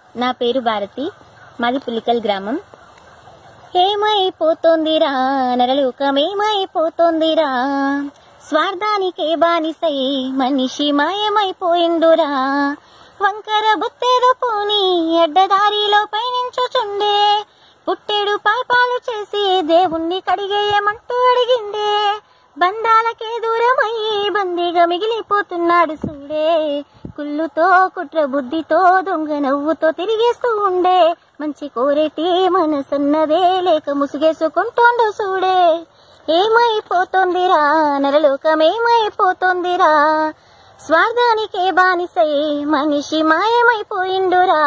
నా పేరు భారతి మాది పులికల్ గ్రామం ఏమైపోతోందిరా నరలోకమేమైపోతోందిరా స్వార్థానికే బానిసై మనిషి మాయమైపోయిండురా వంకర బుత్తేదో పోని అడ్డదారిలో పయనించుచుండే పుట్టెడు పాపాలు చేసి దేవుణ్ణి కడిగేయమంటూ అడిగిండే బంధాలకే దూరమయ్యి బందీగా మిగిలిపోతున్నాడు సూడే కుళ్ళుతో కుట్ర బుద్ధితో దొంగ నవ్వుతో తిరిగేస్తూ ఉండే మంచి కోరేటి మనసున్నదే లేక ముసుగేసుకుంటుండు సూడే ఏమైపోతోందిరా నరలోకమేమైపోతోందిరా స్వార్థానికే బానిసై మనిషి మాయమైపోయిండురా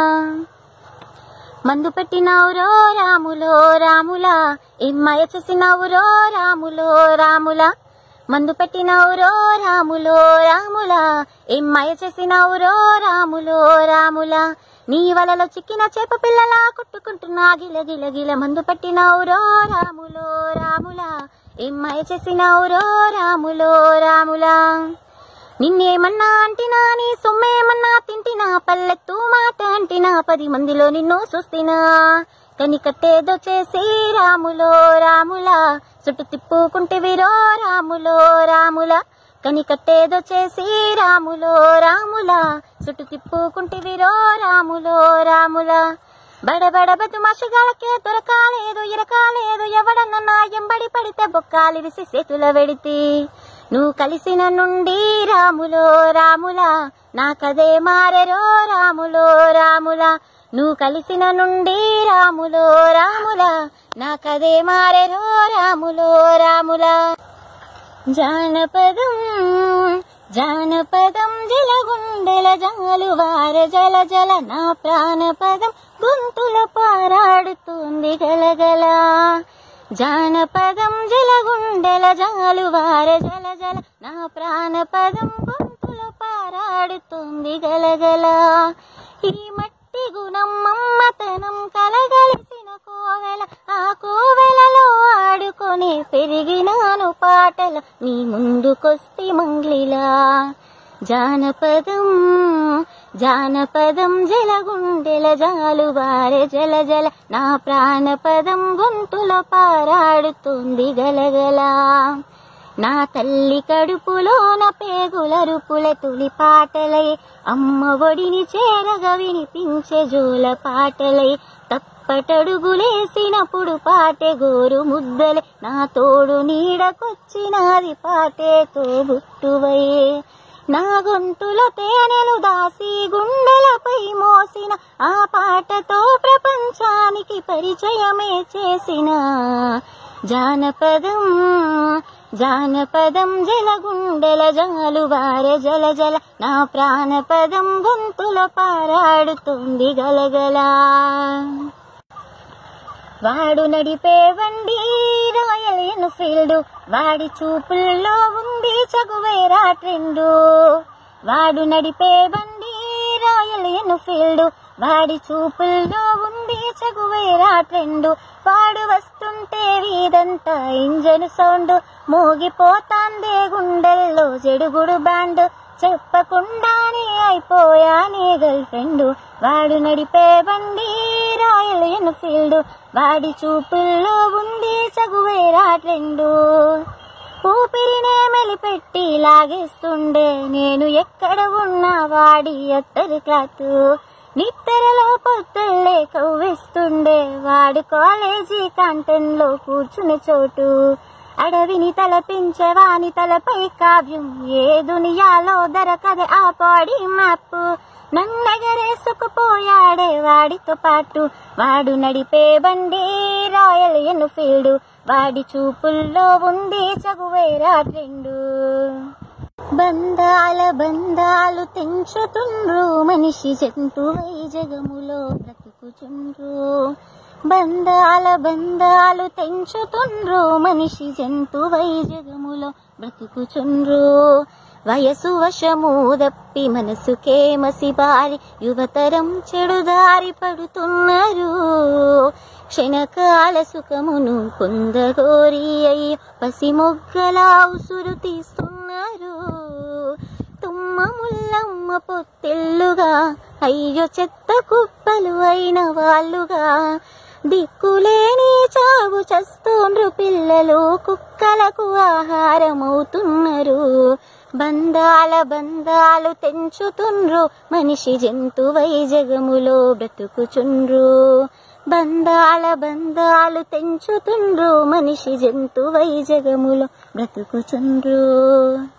మందు పెట్టినావురో రాములో రాములా ఏం మాయ చేసినావురో రాములో రాములా మందు పెట్టినావురో రాములో రాములా ఏం మాయ చేసినావురో రాములో రాములా నీ వలలో చిక్కిన చేప పిల్లలా కొట్టుకుంటున్నా గిల గిల గిల మందు పెట్టినావురో రాములో రాములా ఏం మాయ చేసినావురో రాములో రాములా నిన్నేమన్నా అంటినా నీ సొమ్మేమన్నా తింటినా పల్లెత్తు మాట అంటినా పది మందిలో నిన్ను చూస్తినా కని కట్టేదో చేసి రాములో రాములా చుట్టు తిప్పుకుంటేవిరో రాములో రాములా కని కట్టేదో చేసి రాములో రాములా చుట్టు తిప్పుకుంటేవిరో రాములో రాములా బడబడ బతు మషగాలకే దొరకాలేదు ఇరకాలేదు ఎవడన్నా ఎంబడి పడితే బొక్కాలిరిసి చేతుల వెడితి నువ్వు కలిసిన నుండి రాములో రాములా నాకదే మారెరో రాములో రాములా నువ్వు కలిసిన నుండి రాములో రాములా నాకదే మారెరో రాములో రాములా జానపదం జానపదం జలగుండెల జాలు వార జల జల నా ప్రాణపదం గొంతుల పారాడుతుంది గలగల జానపదం జలగుండెల జాలు వార జల జల నా ప్రాణపదం గొంతుల పారాడుతుంది గలగల ఈ మట్టి గుణం మమ్మతనం కలగలిసిన కోవెల ఆ కోవెలలో ఆడుకొని పెరిగినాను పాటల నీ ముందుకొస్తే మంగ్లిలా జానపదం జానపదం జలగుండెల జాలు బారె జల జల నా ప్రాణపదం గొంతులో పారాడుతుంది గలగల నా తల్లి కడుపులోన పేగుల రుపుల తులి పాటలై అమ్మ ఒడిని చేరగా వినిపించే జోల పాటలై తప్పటడుగులేసినప్పుడు పాటే గోరు ముద్దలే నా తోడు నీడకొచ్చినాది పాటే తోబుట్టువయే నా గొంతులో తేనెలు దాసి గుండెలపై మోసిన ఆ పాటతో ప్రపంచానికి పరిచయమే చేసిన జానపదం జానపదం జలగుండెల జాలు వారె జల జల నా ప్రాణపదం గొంతుల పారాడుతుంది గలగలా వాడు నడిపే వండి రాయల్ ఎన్ఫీల్డ్ వాడి చూపుల్లో ఉంది చగువేరా ట్రెండు వాడు నడిపే బండి రాయల్ ఎన్ఫీల్డ్ వాడి చూపుల్లో ఉంది చగువేరా ట్రెండు వాడు వస్తుంటే వీదంతా ఇంజన్ సౌండ్ మోగిపోతాందే గుండెల్లో చెడుగుడు బ్యాండ్ చెప్పకుండానే అయిపోయానే గర్ల్ ఫ్రెండ్ వాడు నడిపే బండి రాయల్ ఎన్ఫీల్డ్ వాడి చూపుల్లో ఉంది చగువేరా ట్రెండు ఊపిరినే మెలిపెట్టి లాగేస్తుండే నేను ఎక్కడ ఉన్నా వాడి అత్తరి క్లాత్ నిత్తరలో పొత్తుల్లే కవ్విస్తుండే వాడు కాలేజీ కాంటెన్ లో కూర్చుని చోటు అడవిని తలపించే వాని తలపై కావ్యం ఏ దునియాలో దొరకదే ఆ బాడీ మ్యాప్ నన్నెగరేసుకుపోయాడే వాడితో పాటు వాడు నడిపే బండి రాయల్ ఎన్ఫీల్డ్ వాడి చూపుల్లో ఉంది చగువేరా ట్రెండు బంధాల బంధాలు తెంచుతుండ్రు మనిషి జంతువై జగములో బ్రతుకుచుండ్రు బంధాల బంధాలు తెంచుతుండ్రు మనిషి జంతువై జగములో బ్రతుకుచుండ్రు వయసు వశము దప్పి మనసుకే మసిబారి యువతరం చెడుదారి పడుతున్నారు క్షణకాల సుఖమును పొందగోరి అయ్యి పసి మొగ్గలా ఉసురు తీస్తున్నారు తుమ్మ అమ్మ ముల్లమ్మ పొత్తిల్లుగా అయ్యో చెత్త కుప్పలు అయిన వాళ్ళుగా దిక్కులేని చావు చస్తోండ్రు పిల్లలు కుక్కలకు ఆహారమవుతున్నారు బంధాల బంధాలు తెంచుతుండ్రు మనిషి జంతువై జగములో బ్రతుకుచుండ్రు బంధాల బంధాలు తెంచుతుండ్రు మనిషి జంతువై జగములో బ్రతుకుచుండ్రు